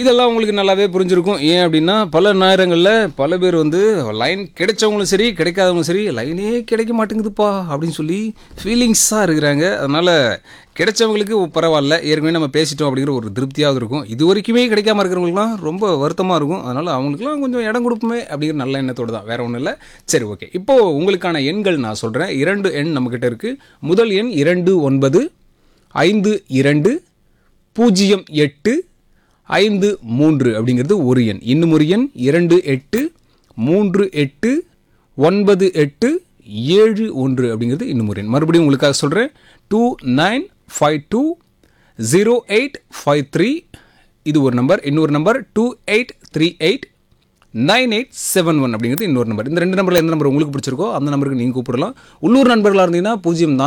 இதெல்லாம் உங்களுக்கு நல்லாவே புரிஞ்சிருக்கும் ஏன் அப்படின்னா பல நேரங்களில் பல பேர் வந்து லைன் கிடைச்சவங்களும் சரி கிடைக்காதவங்களும் சரி லைனே கிடைக்க மாட்டேங்குதுப்பா அப்படின்னு சொல்லி ஃபீலிங்ஸாக இருக்கிறாங்க அதனால் கிடைச்சவங்களுக்கு பரவாயில்ல ஏற்கனவே நம்ம பேசிட்டோம் அப்படிங்கிற ஒரு திருப்தியாவது இருக்கும் இது வரைக்குமே கிடைக்காம இருக்கிறவங்களுக்குலாம் ரொம்ப வருத்தமாக இருக்கும் அதனால் அவங்களுக்குலாம் கொஞ்சம் இடம் கொடுப்போமே அப்படிங்கிற நல்ல எண்ணத்தோடு தான் வேற ஒன்றும் இல்லை சரி ஓகே இப்போது உங்களுக்கான எண்கள் நான் சொல்கிறேன் இரண்டு எண் நம்மக்கிட்ட இருக்குது முதல் எண் இரண்டு ஒன்பது ஐந்து இரண்டு பூஜ்ஜியம் எட்டு ஐந்து மூன்று அப்படிங்கிறது ஒரு எண் இன்னும் ஒரு எண் இரண்டு எட்டு மூன்று எட்டு ஒன்பது எட்டு ஏழு ஒன்று அப்படிங்கிறது இன்னும் ஒரு எண் மறுபடியும் உங்களுக்காக சொல்கிறேன் two nine five two zero eight five three இது ஒரு நம்பர் இன்னொரு number two eight three eight nine eight seven one அப்படிங்கிறது இன்னொரு நம்பர் இந்த ரெண்டு நம்பரில் எந்த நம்பர் உங்களுக்கு பிடிச்சிருக்கோ அந்த நம்பருக்கு நீங்கள் கூப்பிடலாம் உள்ளூர் நண்பர்களாக இருந்தீங்கன்னா பூஜ்ஜியம்